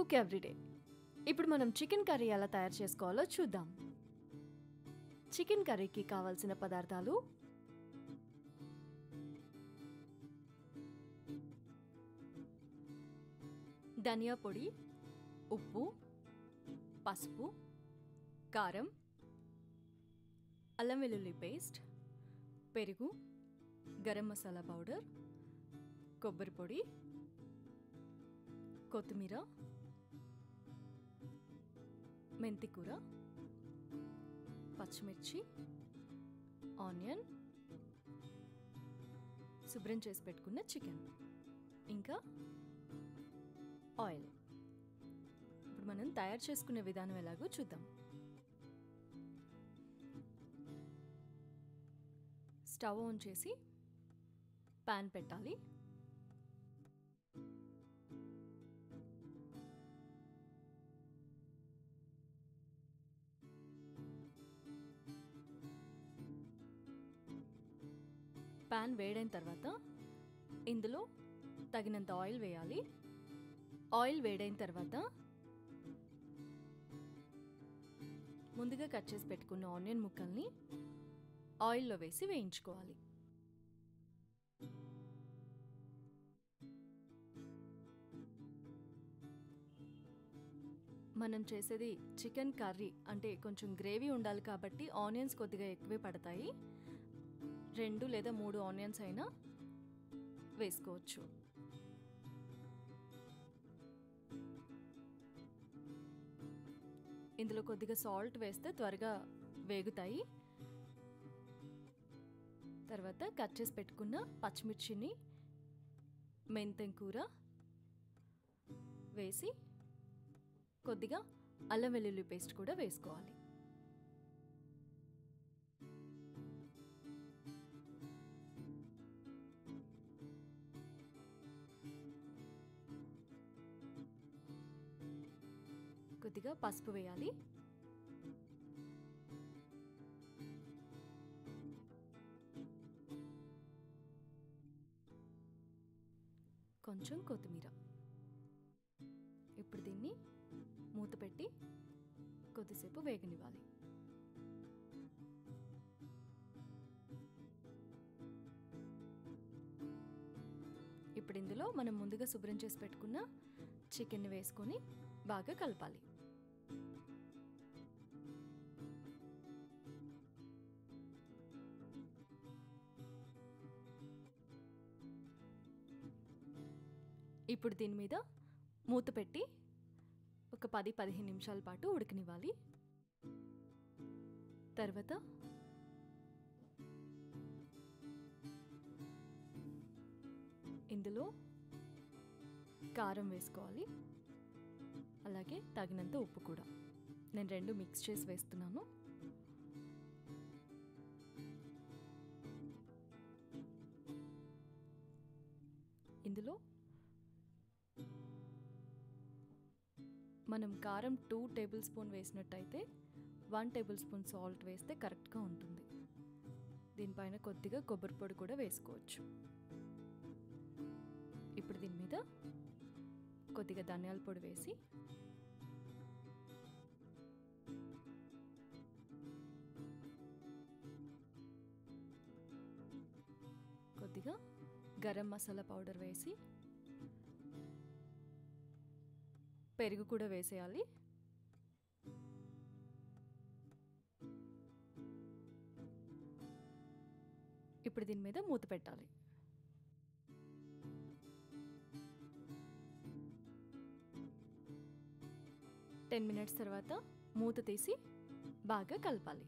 cook everyday ఇప్పుడు మనం chicken curry ఎలా తయారు చేసుకోవాలో చూద్దాం చికెన్ కర్రీకి కావాల్సిన పదార్థాలు ధనియా పొడి ఉప్పు పసుపు కారం అల్లం వెల్లుల్లి పేస్ట్ పెరుగు గరం మసాలా పౌడర్ కొబ్బరి పొడి కొత్తిమీర మెంతి కూర పచ్చిమిర్చి ఆనియన్ శుభ్రం చేసి పెట్టుకున్న చికెన్ ఇంకా ఆయిల్ ఇప్పుడు మనం తయారు చేసుకునే విధానం ఎలాగో చూద్దాం స్టవ్ ఆన్ చేసి ప్యాన్ పెట్టాలి ప్యాన్ వేడైన తర్వాత ఇందులో తగినంత ఆయిల్ వేయాలి ఆయిల్ వేడైన తర్వాత ముందుగా కట్ చేసి పెట్టుకున్న ఆనియన్ ముక్కల్ని ఆయిల్లో వేసి వేయించుకోవాలి మనం చేసేది చికెన్ కర్రీ అంటే కొంచెం గ్రేవీ ఉండాలి కాబట్టి ఆనియన్స్ కొద్దిగా ఎక్కువే పడతాయి రెండు లేదా మూడు ఆనియన్స్ అయినా వేసుకోవచ్చు ఇందులో కొద్దిగా సాల్ట్ వేస్తే త్వరగా వేగుతాయి తర్వాత కట్ చేసి పెట్టుకున్న పచ్చిమిర్చిని మెంతెం కూర వేసి కొద్దిగా అల్లం వెల్లుల్లి పేస్ట్ కూడా వేసుకోవాలి కొద్దిగా పసుపు వేయాలి కొంచెం కొత్తిమీర ఇప్పుడు దీన్ని మూత పెట్టి కొద్దిసేపు వేగనివ్వాలి ఇప్పుడు ఇందులో మనం ముందుగా శుభ్రం చేసి పెట్టుకున్న చికెన్ని వేసుకొని బాగా కలపాలి ఇప్పుడు దీని మీద మూత పెట్టి ఒక పది పదిహేను నిమిషాల పాటు ఉడకనివ్వాలి తర్వాత ఇందులో కారం వేసుకోవాలి అలాగే తగినంత ఉప్పు కూడా నేను రెండు మిక్స్ చేసి వేస్తున్నాను ఇందులో మనం కారం టూ టేబుల్ స్పూన్ వేసినట్టయితే వన్ టేబుల్ స్పూన్ సాల్ట్ వేస్తే కరెక్ట్గా ఉంటుంది దీనిపైన కొద్దిగా కొబ్బరి పొడి కూడా వేసుకోవచ్చు ఇప్పుడు దీని మీద కొద్దిగా ధనియాల పొడి వేసి కొద్దిగా గరం మసాలా పౌడర్ వేసి పెరుగు కూడా వేసేయాలి ఇప్పుడు దీని మీద మూత పెట్టాలి టెన్ మినిట్స్ తర్వాత మూత తీసి బాగా కలపాలి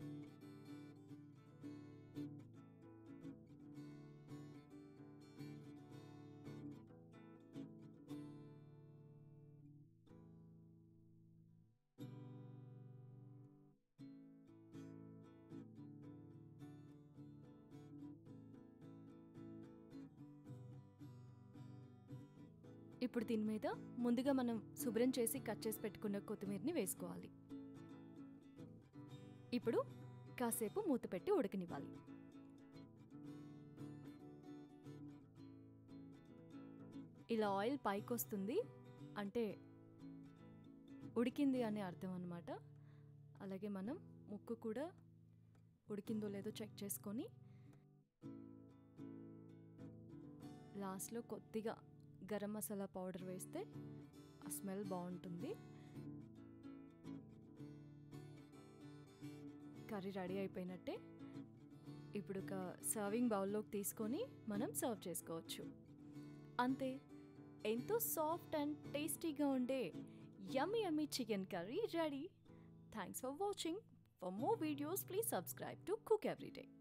ఇప్పుడు దీని మీద ముందుగా మనం శుభ్రం చేసి కట్ చేసి పెట్టుకున్న కొత్తిమీరని వేసుకోవాలి ఇప్పుడు కాసేపు మూత పెట్టి ఉడకనివ్వాలి ఇలా ఆయిల్ పైకి వస్తుంది అంటే ఉడికింది అని అర్థం అనమాట అలాగే మనం ముక్కు కూడా ఉడికిందో లేదో చెక్ చేసుకొని లాస్ట్లో కొద్దిగా గరం మసాలా పౌడర్ వేస్తే ఆ స్మెల్ బాగుంటుంది కర్రీ రెడీ అయిపోయినట్టే ఇప్పుడు ఒక సర్వింగ్ బౌల్లోకి తీసుకొని మనం సర్వ్ చేసుకోవచ్చు అంతే ఎంతో సాఫ్ట్ అండ్ టేస్టీగా ఉండే yummy yummy chicken curry ready thanks for watching for more videos please subscribe to cook everyday